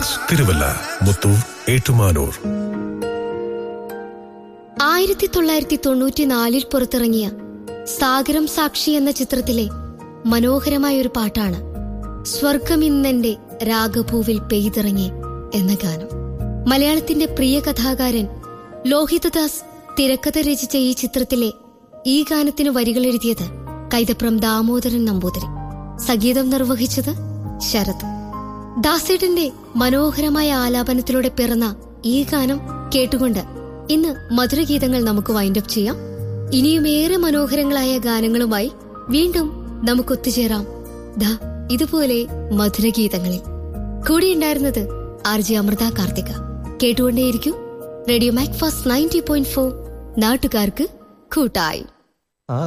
silks Thiruvalla Muthoor Ettumanoor ആയിരത്തി തൊള്ളായിരത്തി തൊണ്ണൂറ്റിനാലിൽ പുറത്തിറങ്ങിയ സാഗരം സാക്ഷി എന്ന ചിത്രത്തിലെ മനോഹരമായ ഒരു പാട്ടാണ് സ്വർഗമിന്നെന്റെ രാഗഭൂവിൽ പെയ്തിറങ്ങി എന്ന ഗാനം മലയാളത്തിന്റെ പ്രിയ കഥാകാരൻ ലോഹിതദാസ് തിരക്കഥ രചിച്ച ഈ ചിത്രത്തിലെ ഈ ഗാനത്തിന് വരികൾ എഴുതിയത് കൈതപ്രം ദാമോദരൻ നമ്പൂതിരി സംഗീതം നിർവഹിച്ചത് ശരത് ദാസേട്ടന്റെ മനോഹരമായ ആലാപനത്തിലൂടെ പിറന്ന ഈ ഗാനം കേട്ടുകൊണ്ട് ഇന്ന് മധുരഗീതങ്ങൾ നമുക്ക് വൈൻഡപ്പ് ചെയ്യാം ഇനിയും ഏറെ മനോഹരങ്ങളായ ഗാനങ്ങളുമായി വീണ്ടും നമുക്ക് ഒത്തുചേരാം ദാ ഇതുപോലെ മധുരഗീതങ്ങളിൽ കൂടെയുണ്ടായിരുന്നത് ആർ ജെ അമൃത കാർത്തിക കേട്ടുകൊണ്ടേയിരിക്കും radio Mac Fast ninety point four നാട്ടുകാർക്ക് കൂട്ടായി